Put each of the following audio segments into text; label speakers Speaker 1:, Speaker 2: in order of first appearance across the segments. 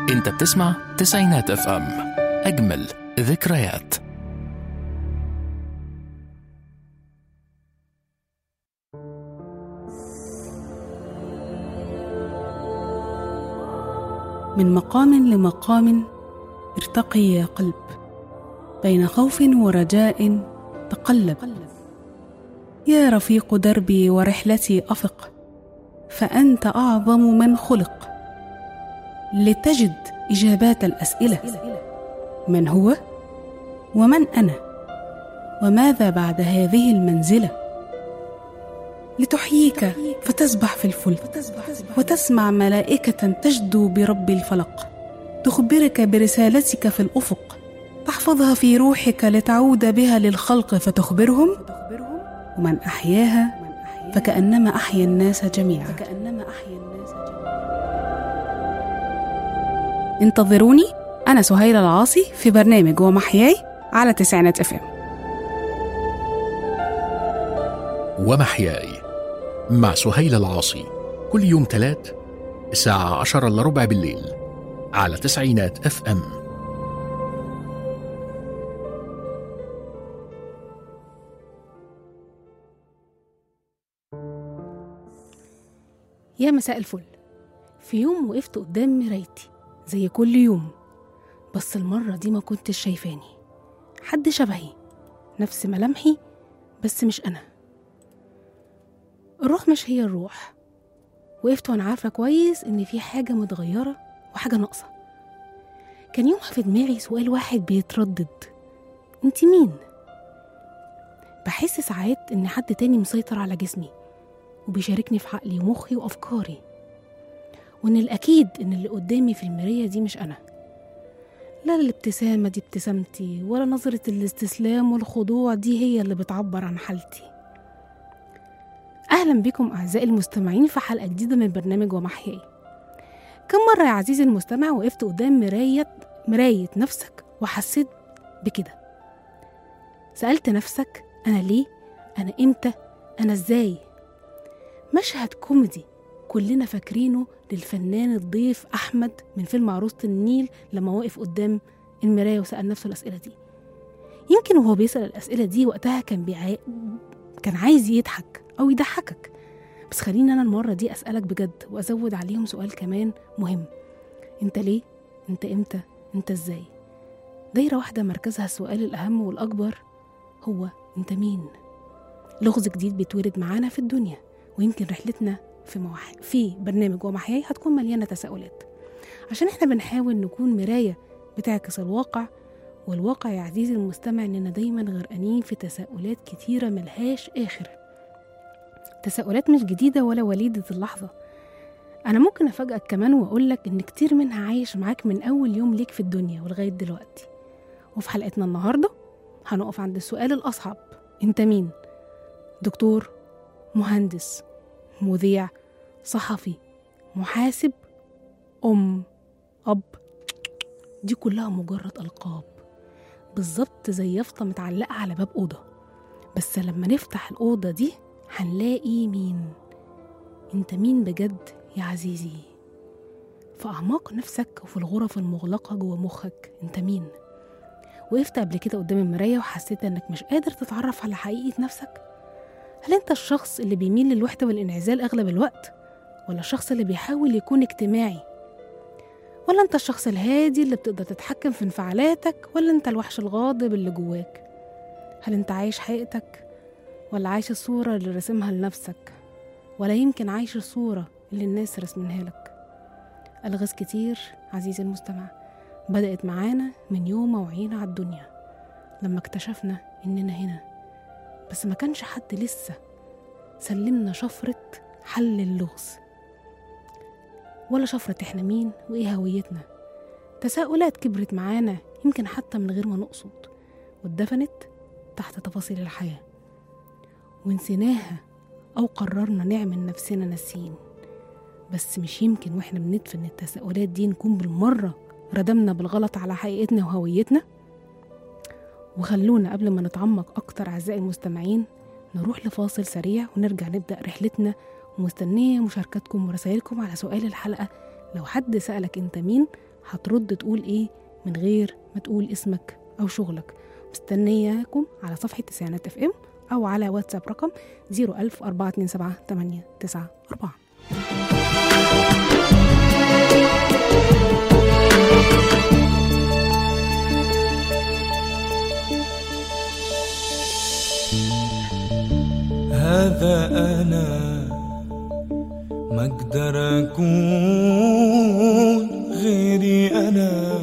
Speaker 1: انت بتسمع تسعينات اف ام اجمل ذكريات
Speaker 2: من مقام لمقام ارتقي يا قلب بين خوف ورجاء تقلب يا رفيق دربي ورحلتي افق فانت اعظم من خلق لتجد اجابات الاسئله من هو ومن انا وماذا بعد هذه المنزله لتحييك فتسبح في الفلك وتسمع ملائكة تجدو برب الفلق تخبرك برسالتك في الأفق تحفظها في روحك لتعود بها للخلق فتخبرهم ومن أحياها فكأنما أحيا الناس جميعا انتظروني أنا سهيلة العاصي في برنامج ومحياي على تسعينات اف ام
Speaker 1: ومحياي مع سهيل العاصي كل يوم تلات الساعة عشرة إلا ربع بالليل على تسعينات اف ام
Speaker 2: يا مساء الفل في يوم وقفت قدام مرايتي زي كل يوم بس المرة دي ما كنتش شايفاني حد شبهي نفس ملامحي بس مش أنا الروح مش هي الروح وقفت وأنا عارفة كويس إن في حاجة متغيرة وحاجة ناقصة كان يومها في دماغي سؤال واحد بيتردد انت مين؟ بحس ساعات إن حد تاني مسيطر على جسمي وبيشاركني في عقلي ومخي وأفكاري وإن الأكيد إن اللي قدامي في المراية دي مش أنا لا الابتسامة دي ابتسامتي ولا نظرة الاستسلام والخضوع دي هي اللي بتعبر عن حالتي أهلا بكم أعزائي المستمعين في حلقة جديدة من برنامج ومحياي كم مرة يا عزيزي المستمع وقفت قدام مراية مراية نفسك وحسيت بكده سألت نفسك أنا ليه؟ أنا إمتى؟ أنا إزاي؟ مشهد كوميدي كلنا فاكرينه للفنان الضيف أحمد من فيلم عروسة النيل لما وقف قدام المراية وسأل نفسه الأسئلة دي يمكن وهو بيسأل الأسئلة دي وقتها كان بيعا... كان عايز يضحك أو يضحكك بس خليني أنا المرة دي أسألك بجد وأزود عليهم سؤال كمان مهم أنت ليه؟ أنت إمتى؟ أنت إزاي؟ دايرة واحدة مركزها السؤال الأهم والأكبر هو أنت مين؟ لغز جديد بيتولد معانا في الدنيا ويمكن رحلتنا في موح... في برنامج ومحياي هتكون مليانة تساؤلات عشان احنا بنحاول نكون مراية بتعكس الواقع والواقع يا عزيزي المستمع اننا دايما غرقانين في تساؤلات كتيرة ملهاش آخر تساؤلات مش جديدة ولا وليدة اللحظة أنا ممكن أفاجئك كمان وأقولك إن كتير منها عايش معاك من أول يوم ليك في الدنيا ولغاية دلوقتي وفي حلقتنا النهاردة هنقف عند السؤال الأصعب أنت مين؟ دكتور مهندس مذيع صحفي محاسب أم أب دي كلها مجرد ألقاب بالظبط زي يافطة متعلقة على باب أوضة بس لما نفتح الأوضة دي هنلاقي مين انت مين بجد يا عزيزي في أعماق نفسك وفي الغرف المغلقة جوه مخك انت مين وقفت قبل كده قدام المراية وحسيت انك مش قادر تتعرف على حقيقة نفسك هل انت الشخص اللي بيميل للوحدة والانعزال أغلب الوقت ولا الشخص اللي بيحاول يكون اجتماعي ولا انت الشخص الهادي اللي بتقدر تتحكم في انفعالاتك ولا انت الوحش الغاضب اللي جواك هل انت عايش حقيقتك ولا عايش الصورة اللي رسمها لنفسك ولا يمكن عايش الصورة اللي الناس رسمينها لك ألغاز كتير عزيزي المستمع بدأت معانا من يوم ما وعينا على الدنيا لما اكتشفنا إننا هنا بس ما كانش حد لسه سلمنا شفرة حل اللغز ولا شفرة احنا مين وايه هويتنا تساؤلات كبرت معانا يمكن حتى من غير ما نقصد واتدفنت تحت تفاصيل الحياة ونسيناها أو قررنا نعمل نفسنا ناسيين بس مش يمكن واحنا بندفن التساؤلات دي نكون بالمرة ردمنا بالغلط على حقيقتنا وهويتنا وخلونا قبل ما نتعمق أكتر أعزائي المستمعين نروح لفاصل سريع ونرجع نبدأ رحلتنا ومستنية مشاركتكم ورسائلكم على سؤال الحلقة لو حد سألك انت مين هترد تقول ايه من غير ما تقول اسمك او شغلك مستنياكم على صفحة تسعينات اف ام او على واتساب رقم 01000 427 894
Speaker 3: هذا أنا ما أقدر أكون غيري أنا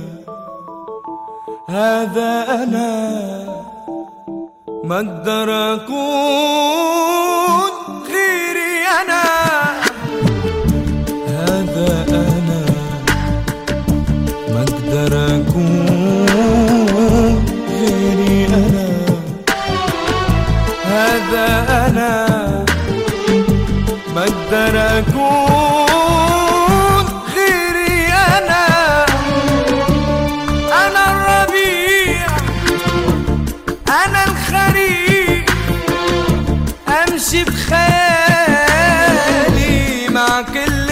Speaker 3: هذا أنا ما أقدر أكون غيري أنا هذا أنا ما أقدر أكون غيري أنا هذا أنا ما أقدر أكون غيري أنا أنا الربيع أنا الخريف أمشي بخيالي مع كل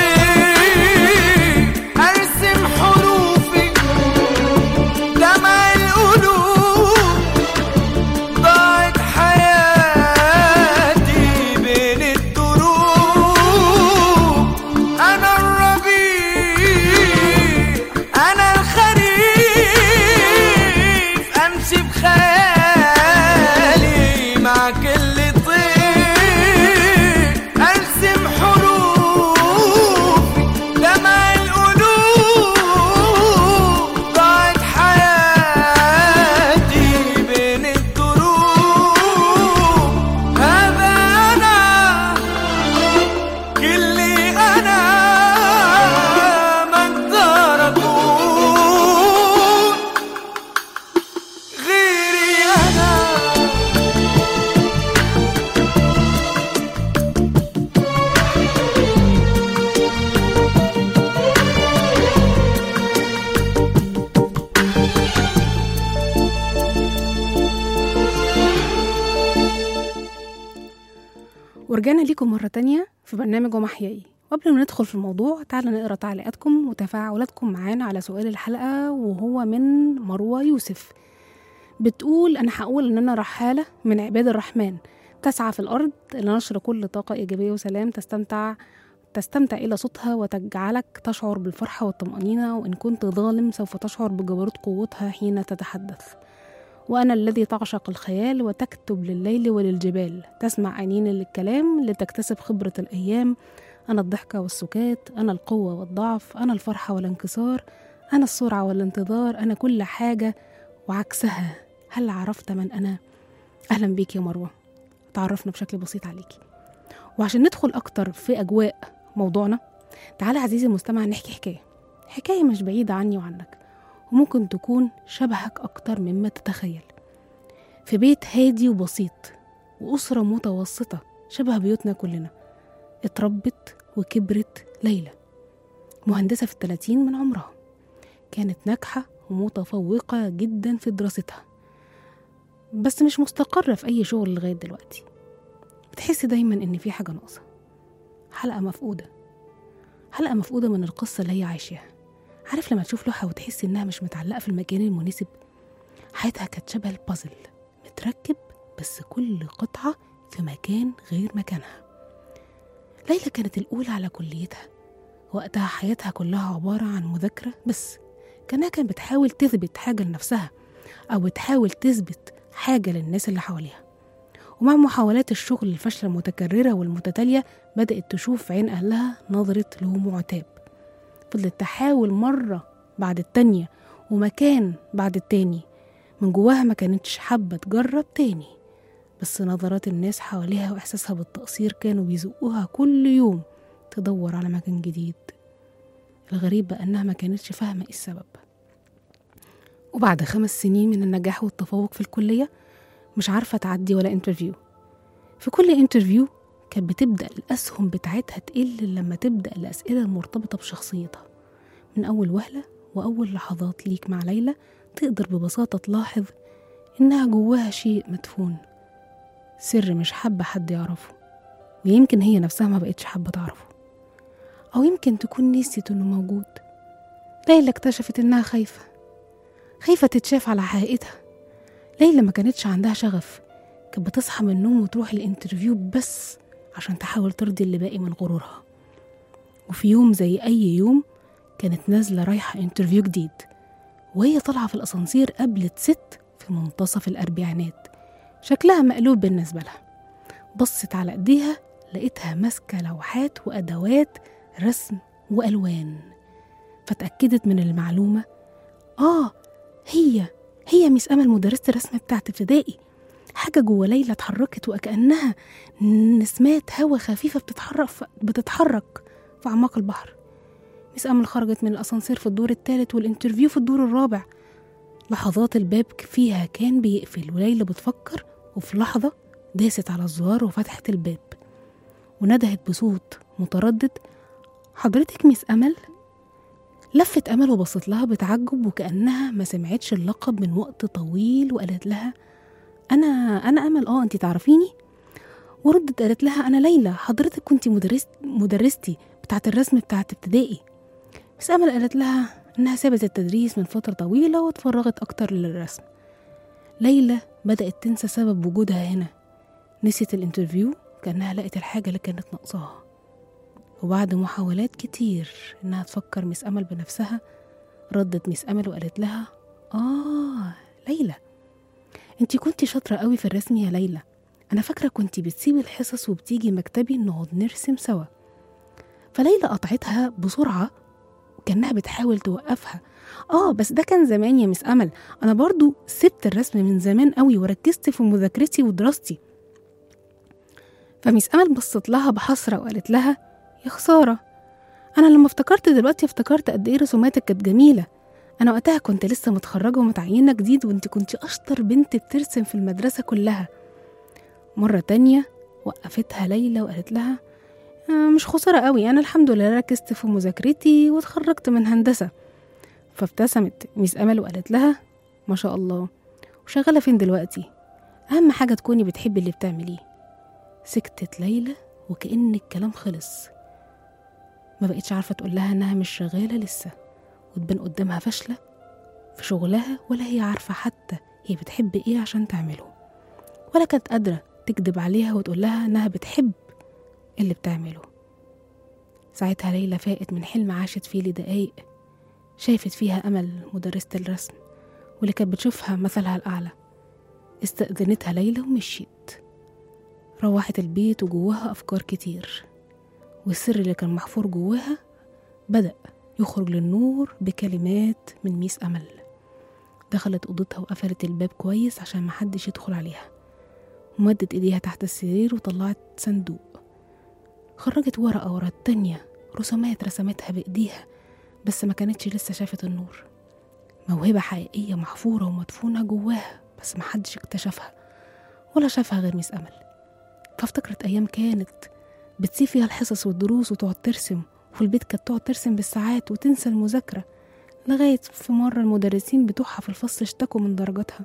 Speaker 3: طير أرسم حروفي دمع القلوب ضاعت حياتي بين الدروب أنا الربيع أنا الخريف أمشي بخيالي مع كل طير أرسم حروفي دمع القلوب ضاعت حياتي بين الدروب هذا أنا كلي أنا ما أقدر أكون غيري أنا
Speaker 2: ورجعنا ليكم مرة تانية في برنامج ومحياي وقبل ما ندخل في الموضوع تعالوا نقرا تعليقاتكم وتفاعلاتكم معانا على سؤال الحلقة وهو من مروة يوسف بتقول أنا هقول إن أنا رحالة من عباد الرحمن تسعى في الأرض لنشر كل طاقة إيجابية وسلام تستمتع تستمتع إلى صوتها وتجعلك تشعر بالفرحة والطمأنينة وإن كنت ظالم سوف تشعر بجبروت قوتها حين تتحدث وأنا الذي تعشق الخيال وتكتب لليل وللجبال تسمع أنين للكلام لتكتسب خبرة الأيام أنا الضحكة والسكات أنا القوة والضعف أنا الفرحة والانكسار أنا السرعة والانتظار أنا كل حاجة وعكسها هل عرفت من أنا؟ أهلا بيك يا مروة تعرفنا بشكل بسيط عليكي وعشان ندخل أكتر في أجواء موضوعنا تعالى عزيزي المستمع نحكي حكاية حكاية مش بعيدة عني وعنك وممكن تكون شبهك أكتر مما تتخيل في بيت هادي وبسيط وأسرة متوسطة شبه بيوتنا كلنا اتربت وكبرت ليلى مهندسة في الثلاثين من عمرها كانت ناجحة ومتفوقة جدا في دراستها بس مش مستقرة في أي شغل لغاية دلوقتي بتحس دايما إن في حاجة ناقصة حلقة مفقودة حلقة مفقودة من القصة اللي هي عايشاها عارف لما تشوف لوحة وتحس إنها مش متعلقة في المكان المناسب حياتها كانت شبه البازل متركب بس كل قطعة في مكان غير مكانها ليلى كانت الأولى على كليتها وقتها حياتها كلها عبارة عن مذاكرة بس كانها كانت بتحاول تثبت حاجة لنفسها أو بتحاول تثبت حاجة للناس اللي حواليها ومع محاولات الشغل الفاشلة المتكررة والمتتالية بدأت تشوف في عين أهلها نظرة لوم وعتاب فضلت تحاول مرة بعد التانية ومكان بعد التاني من جواها ما كانتش حابة تجرب تاني بس نظرات الناس حواليها وإحساسها بالتقصير كانوا بيزقوها كل يوم تدور على مكان جديد الغريب بقى إنها ما كانتش فاهمة إيه السبب وبعد خمس سنين من النجاح والتفوق في الكلية مش عارفة تعدي ولا انترفيو في كل انترفيو كانت بتبدأ الأسهم بتاعتها تقل لما تبدأ الأسئلة المرتبطة بشخصيتها من أول وهلة وأول لحظات ليك مع ليلى تقدر ببساطة تلاحظ إنها جواها شيء مدفون سر مش حابة حد يعرفه ويمكن هي نفسها ما بقتش حابة تعرفه أو يمكن تكون نسيت إنه موجود ليلى اكتشفت إنها خايفة خايفة تتشاف على حقيقتها ليلى ما كانتش عندها شغف كانت بتصحى من النوم وتروح الانترفيو بس عشان تحاول ترضي اللي باقي من غرورها وفي يوم زي أي يوم كانت نازلة رايحة انترفيو جديد وهي طالعة في الأسانسير قابلت ست في منتصف الأربعينات شكلها مقلوب بالنسبة لها بصت على إيديها لقيتها ماسكة لوحات وأدوات رسم وألوان فتأكدت من المعلومة آه هي هي ميس أمل مدرسة الرسم بتاعت ابتدائي حاجة جوه ليلى اتحركت وكأنها نسمات هوا خفيفة بتتحرك بتتحرك في أعماق البحر ميس أمل خرجت من الأسانسير في الدور الثالث والانترفيو في الدور الرابع لحظات الباب فيها كان بيقفل وليلى بتفكر وفي لحظة داست على الزرار وفتحت الباب وندهت بصوت متردد حضرتك ميس أمل؟ لفت أمل وبصت لها بتعجب وكأنها ما سمعتش اللقب من وقت طويل وقالت لها أنا أنا أمل آه أنتي تعرفيني؟ وردت قالت لها أنا ليلى حضرتك كنتي مدرس مدرستي بتاعت الرسم بتاعت ابتدائي بس أمل قالت لها إنها سابت التدريس من فترة طويلة واتفرغت أكتر للرسم ليلى بدأت تنسى سبب وجودها هنا نسيت الانترفيو كأنها لقت الحاجة اللي كانت ناقصاها وبعد محاولات كتير إنها تفكر ميس أمل بنفسها ردت ميس أمل وقالت لها آه ليلى انتي كنتي شاطرة قوي في الرسم يا ليلى أنا فاكرة كنتي بتسيبي الحصص وبتيجي مكتبي نقعد نرسم سوا فليلى قطعتها بسرعة وكأنها بتحاول توقفها آه بس ده كان زمان يا مس أمل أنا برضو سبت الرسم من زمان قوي وركزت في مذاكرتي ودراستي فميس أمل بصت لها بحسرة وقالت لها يا خسارة أنا لما افتكرت دلوقتي افتكرت قد إيه رسوماتك كانت جميلة أنا وقتها كنت لسه متخرجة ومتعينة جديد وانت كنت أشطر بنت بترسم في المدرسة كلها مرة تانية وقفتها ليلى وقالت لها "آه، مش خسارة قوي أنا الحمد لله ركزت في مذاكرتي واتخرجت من هندسة فابتسمت ميس أمل وقالت لها ما شاء الله وشغالة فين دلوقتي أهم حاجة تكوني بتحبي اللي بتعمليه سكتت ليلى وكأن الكلام خلص ما بقتش عارفة تقول لها إنها مش شغالة لسه وتبان قدامها فاشلة في شغلها ولا هي عارفة حتى هي بتحب إيه عشان تعمله ولا كانت قادرة تكذب عليها وتقول لها إنها بتحب اللي بتعمله ساعتها ليلى فاقت من حلم عاشت فيه لدقايق شافت فيها أمل مدرسة الرسم واللي كانت بتشوفها مثلها الأعلى استأذنتها ليلى ومشيت روحت البيت وجواها أفكار كتير والسر اللي كان محفور جواها بدأ يخرج للنور بكلمات من ميس أمل دخلت أوضتها وقفلت الباب كويس عشان محدش يدخل عليها ومدت إيديها تحت السرير وطلعت صندوق خرجت ورقة ورا التانية رسومات رسمتها بإيديها بس ما كانتش لسه شافت النور موهبة حقيقية محفورة ومدفونة جواها بس محدش اكتشفها ولا شافها غير ميس أمل فافتكرت أيام كانت بتسيب فيها الحصص والدروس وتقعد ترسم وفي البيت كانت تقعد ترسم بالساعات وتنسى المذاكرة لغاية في مرة المدرسين بتوعها في الفصل اشتكوا من درجاتها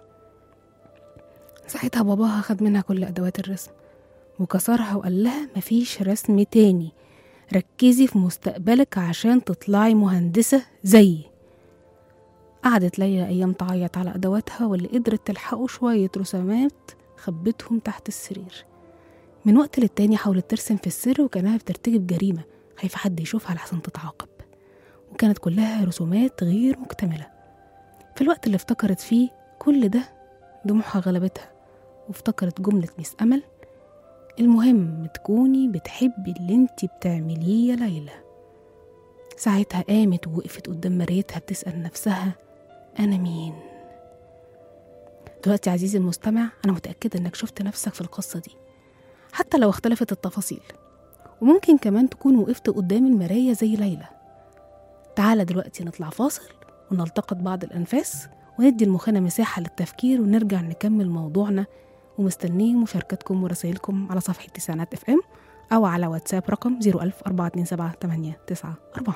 Speaker 2: ساعتها باباها خد منها كل أدوات الرسم وكسرها وقال لها مفيش رسم تاني ركزي في مستقبلك عشان تطلعي مهندسة زيي قعدت ليلى أيام تعيط على أدواتها واللي قدرت تلحقوا شوية رسومات خبتهم تحت السرير من وقت للتاني حاولت ترسم في السر وكانها بترتكب جريمة خايفة حد يشوفها لحسن تتعاقب وكانت كلها رسومات غير مكتملة في الوقت اللي افتكرت فيه كل ده دموعها غلبتها وافتكرت جملة ميس أمل المهم تكوني بتحبي اللي انتي بتعمليه يا ليلى ساعتها قامت ووقفت قدام مرايتها بتسأل نفسها أنا مين؟ دلوقتي عزيزي المستمع أنا متأكدة إنك شفت نفسك في القصة دي حتى لو اختلفت التفاصيل وممكن كمان تكون وقفت قدام المراية زي ليلى تعالى دلوقتي نطلع فاصل ونلتقط بعض الأنفاس وندي المخنا مساحة للتفكير ونرجع نكمل موضوعنا ومستنيه مشاركتكم ورسائلكم على صفحة تسعينات اف ام أو على واتساب رقم 01000 427 894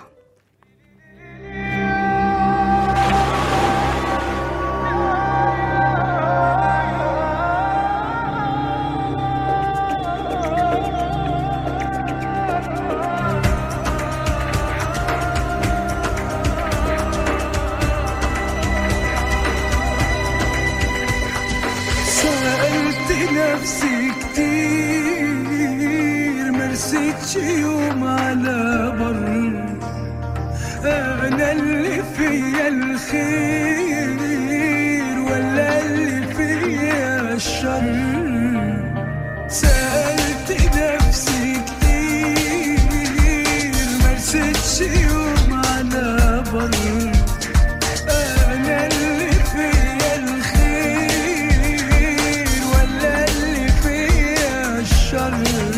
Speaker 3: على بر انا اللي فيا الخير ولا اللي فيا الشر سألت نفسي كتير مرستش يوم على بر أنا اللي فيا الخير ولا اللي فيا الشر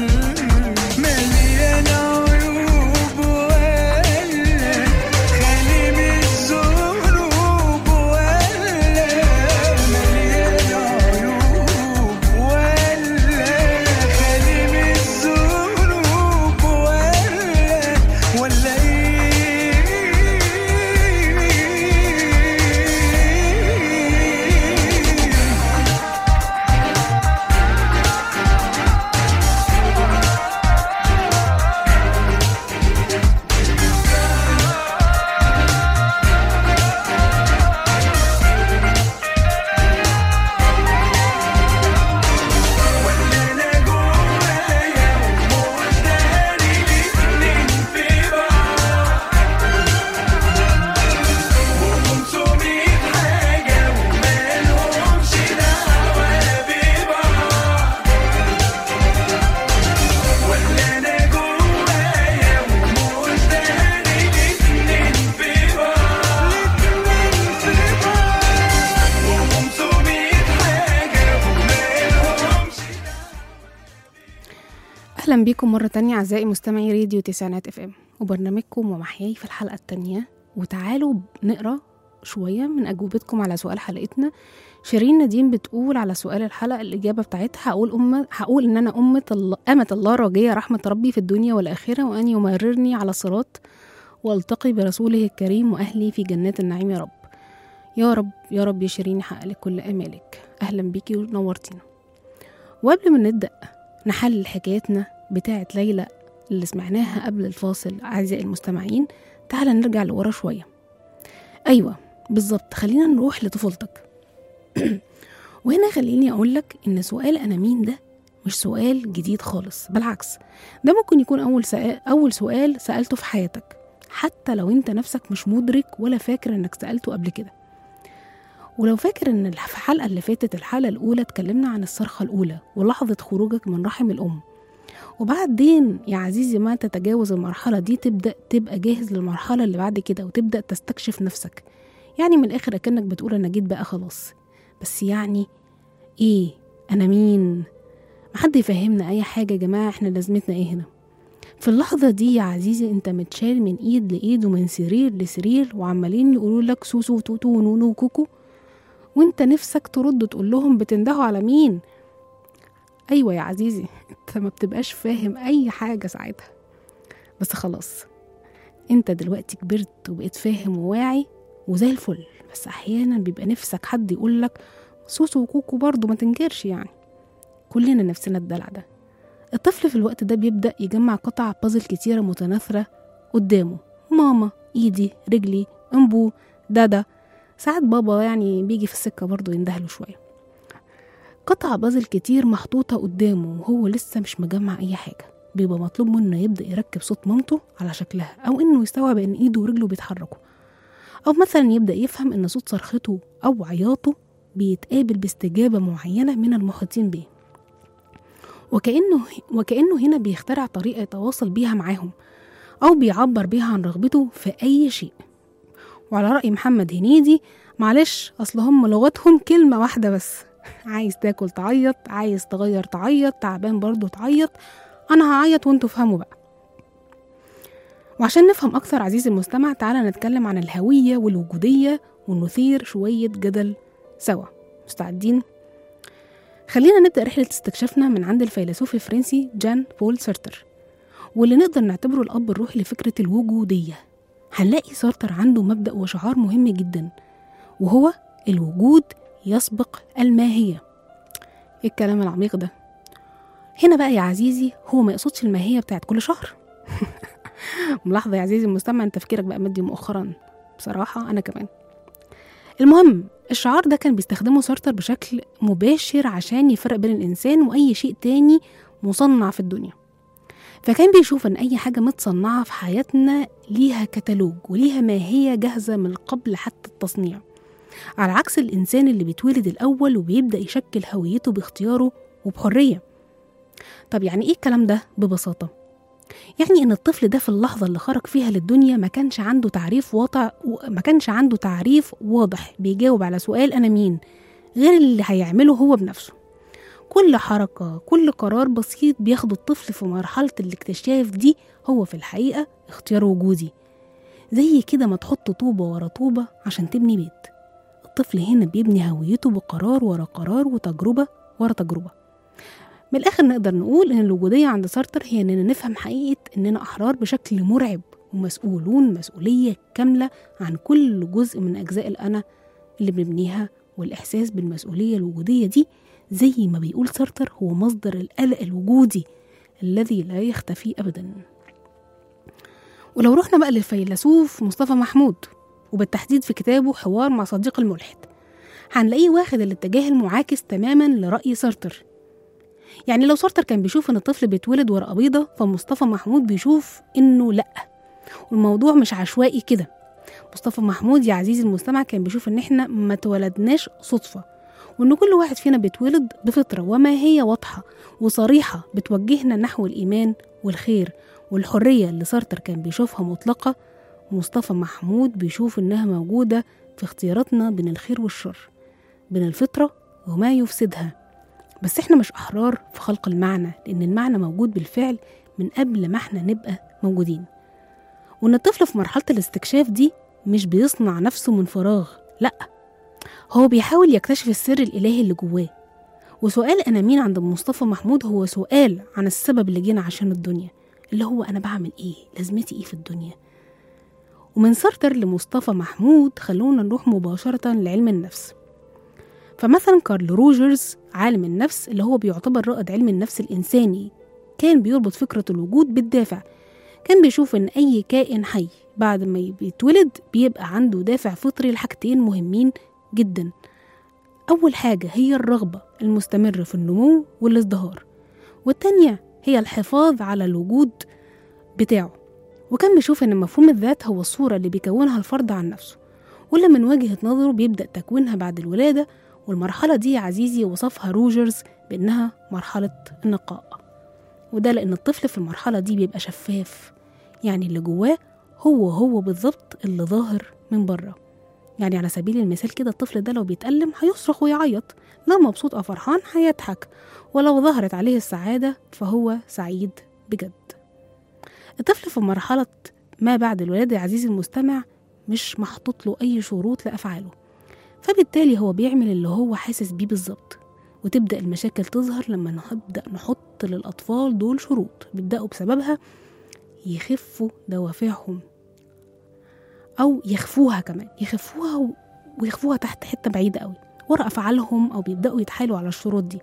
Speaker 3: مليان عيوب ولا خالي من الذنوب ولا مليان عيوب ولا خالي من الذنوب ولا ولا ايه انا جوايا ومداري الاتنين في بعض وخمسمية حاجة ومالهمش دعوة ببعض ولا انا جوايا ومداري الاتنين في بعض الاتنين في بعض وخمسمية حاجة ومالهمش
Speaker 2: أهلا بيكم مرة تانية أعزائي مستمعي راديو تسعينات اف ام وبرنامجكم ومحياي في الحلقة التانية وتعالوا نقرا شوية من أجوبتكم على سؤال حلقتنا شيرين نديم بتقول على سؤال الحلقة الإجابة بتاعتها هقول أمة هقول إن أنا أمة الله أمة الله راجية رحمة ربي في الدنيا والآخرة وأن يمررني على الصراط والتقي برسوله الكريم وأهلي في جنات النعيم يا رب يا رب يا رب يا شيرين يحقق لك كل آمالك أهلا بيكي ونورتينا وقبل ما نبدأ نحلل حكايتنا بتاعت ليلى اللي سمعناها قبل الفاصل أعزائي المستمعين تعال نرجع لورا شوية أيوة بالظبط خلينا نروح لطفولتك وهنا خليني أقولك إن سؤال أنا مين ده مش سؤال جديد خالص بالعكس ده ممكن يكون أول سؤال, أول سؤال سألته في حياتك حتى لو أنت نفسك مش مدرك ولا فاكر إنك سألته قبل كده ولو فاكر ان في الحلقه اللي فاتت الحلقه الاولى اتكلمنا عن الصرخه الاولى ولحظه خروجك من رحم الام وبعدين يا عزيزي ما تتجاوز المرحله دي تبدا تبقى جاهز للمرحله اللي بعد كده وتبدا تستكشف نفسك يعني من الاخر اكنك بتقول انا جيت بقى خلاص بس يعني ايه انا مين محد يفهمنا اي حاجه يا جماعه احنا لازمتنا ايه هنا في اللحظة دي يا عزيزي انت متشال من ايد لايد ومن سرير لسرير وعمالين يقولوا لك سوسو توتو ونونو وكوكو وانت نفسك ترد تقول لهم بتندهوا على مين ايوه يا عزيزي انت ما بتبقاش فاهم اي حاجه ساعتها بس خلاص انت دلوقتي كبرت وبقيت فاهم وواعي وزي الفل بس احيانا بيبقى نفسك حد يقول لك سوسو وكوكو برضه ما تنكرش يعني كلنا نفسنا الدلع ده الطفل في الوقت ده بيبدأ يجمع قطع بازل كتيرة متناثرة قدامه ماما ايدي رجلي انبو دادا ساعات بابا يعني بيجي في السكة برضه يندهله شوية قطع بازل كتير محطوطة قدامه وهو لسه مش مجمع أي حاجة بيبقى مطلوب منه يبدأ يركب صوت مامته على شكلها أو إنه يستوعب إن إيده ورجله بيتحركوا أو مثلا يبدأ يفهم إن صوت صرخته أو عياطه بيتقابل باستجابة معينة من المحيطين بيه وكأنه وكأنه هنا بيخترع طريقة يتواصل بيها معاهم أو بيعبر بيها عن رغبته في أي شيء وعلى رأي محمد هنيدي معلش أصل هم لغتهم كلمة واحدة بس عايز تاكل تعيط عايز تغير تعيط تعبان برضو تعيط أنا هعيط وانتوا فهموا بقى وعشان نفهم أكثر عزيزي المستمع تعالى نتكلم عن الهوية والوجودية ونثير شوية جدل سوا مستعدين؟ خلينا نبدأ رحلة استكشافنا من عند الفيلسوف الفرنسي جان بول سارتر واللي نقدر نعتبره الأب الروحي لفكرة الوجودية هنلاقي سارتر عنده مبدأ وشعار مهم جدا وهو الوجود يسبق الماهية ايه الكلام العميق ده هنا بقى يا عزيزي هو ما يقصدش الماهية بتاعت كل شهر ملاحظة يا عزيزي المستمع ان تفكيرك بقى مادي مؤخرا بصراحة أنا كمان المهم الشعار ده كان بيستخدمه سارتر بشكل مباشر عشان يفرق بين الإنسان وأي شيء تاني مصنع في الدنيا فكان بيشوف ان اي حاجه متصنعه في حياتنا ليها كتالوج وليها ماهيه جاهزه من قبل حتى التصنيع على عكس الانسان اللي بيتولد الاول وبيبدا يشكل هويته باختياره وبحريه طب يعني ايه الكلام ده ببساطه يعني ان الطفل ده في اللحظه اللي خرج فيها للدنيا ما كانش عنده تعريف واضح ما كانش عنده تعريف واضح بيجاوب على سؤال انا مين غير اللي هيعمله هو بنفسه كل حركة كل قرار بسيط بياخده الطفل في مرحلة الاكتشاف دي هو في الحقيقة اختيار وجودي زي كده ما تحط طوبة ورا طوبة عشان تبني بيت الطفل هنا بيبني هويته بقرار ورا قرار وتجربة ورا تجربة من الآخر نقدر نقول إن الوجودية عند سارتر هي إننا نفهم حقيقة إننا أحرار بشكل مرعب ومسؤولون مسؤولية كاملة عن كل جزء من أجزاء الأنا اللي بنبنيها والإحساس بالمسؤولية الوجودية دي زي ما بيقول سارتر هو مصدر القلق الوجودي الذي لا يختفي أبدا ولو رحنا بقى للفيلسوف مصطفى محمود وبالتحديد في كتابه حوار مع صديق الملحد هنلاقيه واخد الاتجاه المعاكس تماما لرأي سارتر يعني لو سارتر كان بيشوف ان الطفل بيتولد ورقة بيضة فمصطفى محمود بيشوف انه لأ والموضوع مش عشوائي كده مصطفى محمود يا عزيزي المستمع كان بيشوف ان احنا ما اتولدناش صدفة وان كل واحد فينا بيتولد بفطرة وما هي واضحة وصريحة بتوجهنا نحو الإيمان والخير والحرية اللي سارتر كان بيشوفها مطلقة مصطفى محمود بيشوف إنها موجودة في اختياراتنا بين الخير والشر بين الفطرة وما يفسدها بس احنا مش أحرار في خلق المعنى لأن المعنى موجود بالفعل من قبل ما احنا نبقى موجودين وإن الطفل في مرحلة الاستكشاف دي مش بيصنع نفسه من فراغ لأ هو بيحاول يكتشف السر الإلهي اللي جواه وسؤال أنا مين عند مصطفى محمود هو سؤال عن السبب اللي جينا عشان الدنيا اللي هو أنا بعمل إيه لازمتي إيه في الدنيا ومن سارتر لمصطفى محمود خلونا نروح مباشرة لعلم النفس فمثلا كارل روجرز عالم النفس اللي هو بيعتبر رائد علم النفس الإنساني كان بيربط فكرة الوجود بالدافع كان بيشوف إن أي كائن حي بعد ما بيتولد بيبقى عنده دافع فطري لحاجتين مهمين جدا أول حاجة هي الرغبة المستمرة في النمو والازدهار والتانية هي الحفاظ على الوجود بتاعه وكان بيشوف إن مفهوم الذات هو الصورة اللي بيكونها الفرد عن نفسه واللي من وجهة نظره بيبدأ تكوينها بعد الولادة والمرحلة دي يا عزيزي وصفها روجرز بإنها مرحلة النقاء وده لأن الطفل في المرحلة دي بيبقى شفاف يعني اللي جواه هو هو بالظبط اللي ظاهر من بره يعني على سبيل المثال كده الطفل ده لو بيتألم هيصرخ ويعيط لو مبسوط أو فرحان هيضحك ولو ظهرت عليه السعادة فهو سعيد بجد الطفل في مرحلة ما بعد الولادة يا عزيزي المستمع مش محطوط له أي شروط لأفعاله فبالتالي هو بيعمل اللي هو حاسس بيه بالظبط وتبدأ المشاكل تظهر لما نبدأ نحط للأطفال دول شروط بيبدأوا بسببها يخفوا دوافعهم أو يخفوها كمان يخفوها و... ويخفوها تحت حتة بعيدة قوي ورا أفعالهم أو بيبدأوا يتحايلوا على الشروط دي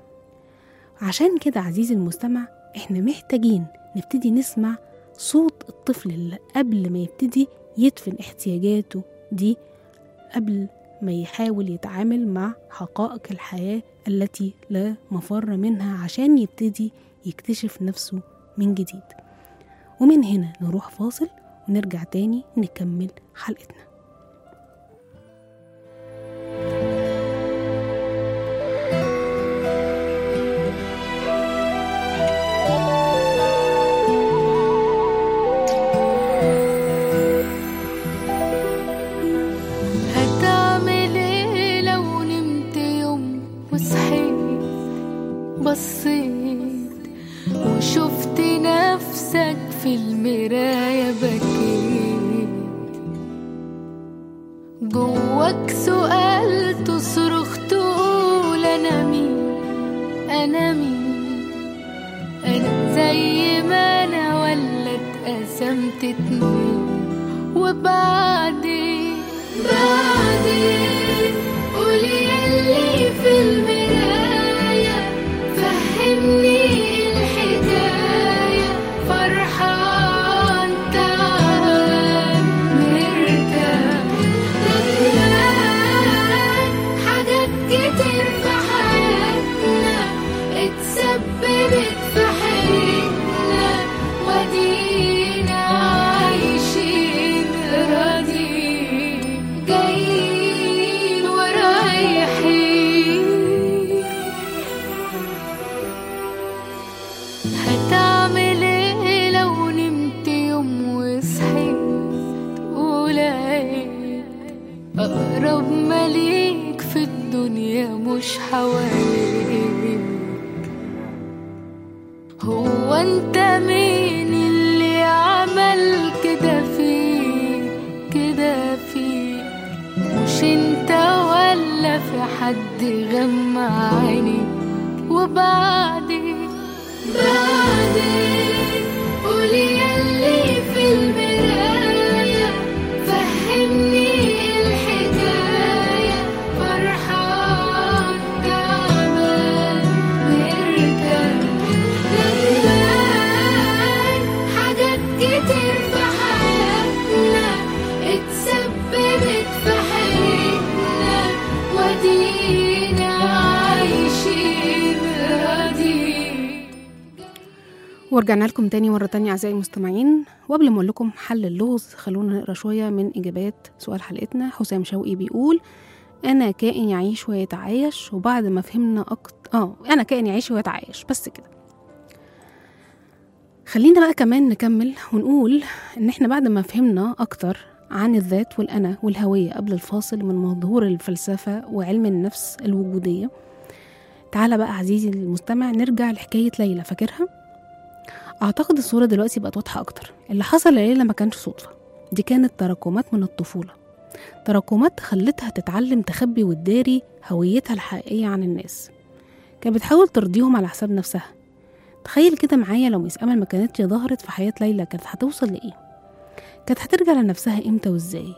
Speaker 2: عشان كده عزيزي المستمع احنا محتاجين نبتدي نسمع صوت الطفل اللي قبل ما يبتدي يدفن احتياجاته دي قبل ما يحاول يتعامل مع حقائق الحياة التي لا مفر منها عشان يبتدي يكتشف نفسه من جديد ومن هنا نروح فاصل ونرجع تاني نكمل حلقتنا
Speaker 4: هتعمل ايه لو نمت يوم وصحيت بصيت وشفت نفسك في المراية بكيت جواك سؤال تصرخ تقول أنا مين أنا مين أنا زي ما أنا ولا اتقسمت اتنين وبعدين بعدين قولي يلي في المراية فهمني الحكاية فرحان تعبان مرتاح ندمان حاجات كتير في حياتنا اتسببت في حياتنا مش حواليك هو انت مين اللي عمل كده فيك كده فيك مش انت ولا في حد غمى عينيك وبعدين بعدين قولي يلي في المراية فهمني الحكاية فرحان تعبان مرتاح ندمان حاجات كتير في حياتنا اتسببت في حياتنا ودينا عايشين راضيين
Speaker 2: ورجعنا لكم تاني مرة تانية أعزائي المستمعين وقبل ما أقول لكم حل اللغز خلونا نقرا شوية من إجابات سؤال حلقتنا حسام شوقي بيقول أنا كائن يعيش ويتعايش وبعد ما فهمنا أكتر آه أنا كائن يعيش ويتعايش بس كده خلينا بقى كمان نكمل ونقول إن إحنا بعد ما فهمنا أكتر عن الذات والأنا والهوية قبل الفاصل من مظهور الفلسفة وعلم النفس الوجودية تعالى بقى عزيزي المستمع نرجع لحكاية ليلى فاكرها؟ أعتقد الصورة دلوقتي بقت واضحة أكتر اللي حصل لليلى ما كانش صدفة دي كانت تراكمات من الطفولة تراكمات خلتها تتعلم تخبي وتداري هويتها الحقيقية عن الناس كانت بتحاول ترضيهم على حساب نفسها تخيل كده معايا لو ميس أمل ما كانتش ظهرت في حياة ليلى كانت هتوصل لإيه كانت هترجع لنفسها إمتى وإزاي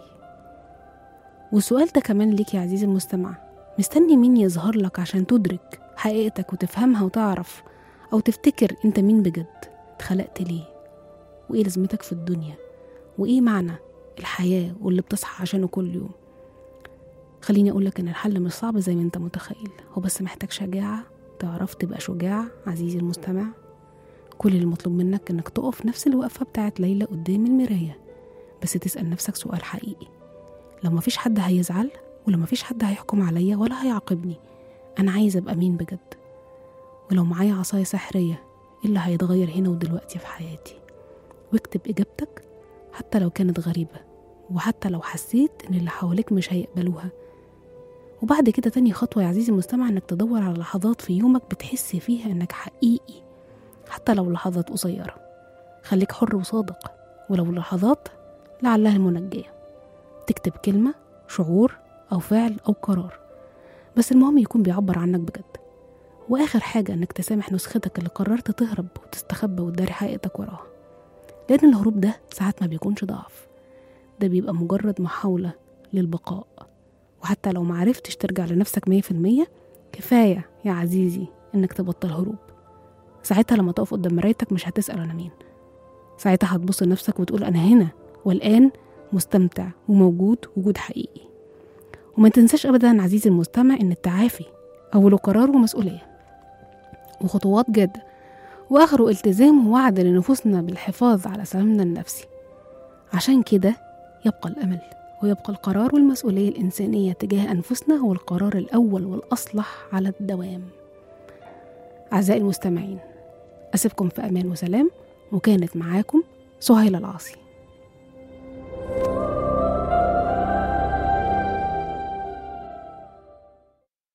Speaker 2: والسؤال ده كمان ليك يا عزيزي المستمع مستني مين يظهر لك عشان تدرك حقيقتك وتفهمها وتعرف أو تفتكر أنت مين بجد اتخلقت ليه وإيه لازمتك في الدنيا وإيه معنى الحياة واللي بتصحى عشانه كل يوم خليني أقولك إن الحل مش صعب زي ما أنت متخيل هو بس محتاج شجاعة تعرف تبقى شجاع عزيزي المستمع كل اللي مطلوب منك إنك تقف نفس الوقفة بتاعت ليلى قدام المراية بس تسأل نفسك سؤال حقيقي لو مفيش حد هيزعل ولو مفيش حد هيحكم عليا ولا هيعاقبني أنا عايز أبقى مين بجد ولو معايا عصاية سحرية إيه اللي هيتغير هنا ودلوقتي في حياتي واكتب إجابتك حتى لو كانت غريبة وحتى لو حسيت إن اللي حواليك مش هيقبلوها وبعد كده تاني خطوة يا عزيزي المستمع إنك تدور على لحظات في يومك بتحس فيها إنك حقيقي حتى لو لحظات قصيرة خليك حر وصادق ولو لحظات لعلها المنجية تكتب كلمة شعور أو فعل أو قرار بس المهم يكون بيعبر عنك بجد وآخر حاجة إنك تسامح نسختك اللي قررت تهرب وتستخبى وتداري حقيقتك وراها لأن الهروب ده ساعات ما بيكونش ضعف ده بيبقى مجرد محاولة للبقاء وحتى لو معرفتش ترجع لنفسك مية في المية كفاية يا عزيزي إنك تبطل هروب ساعتها لما تقف قدام مرايتك مش هتسأل أنا مين ساعتها هتبص لنفسك وتقول أنا هنا والآن مستمتع وموجود وجود حقيقي وما تنساش أبدا عزيزي المستمع إن التعافي أوله قرار ومسؤولية وخطوات جادة وآخره التزام ووعد لنفوسنا بالحفاظ على سلامنا النفسي عشان كده يبقى الأمل ويبقى القرار والمسؤولية الإنسانية تجاه أنفسنا هو القرار الأول والأصلح على الدوام أعزائي المستمعين أسيبكم في أمان وسلام وكانت معاكم سهيلة العاصي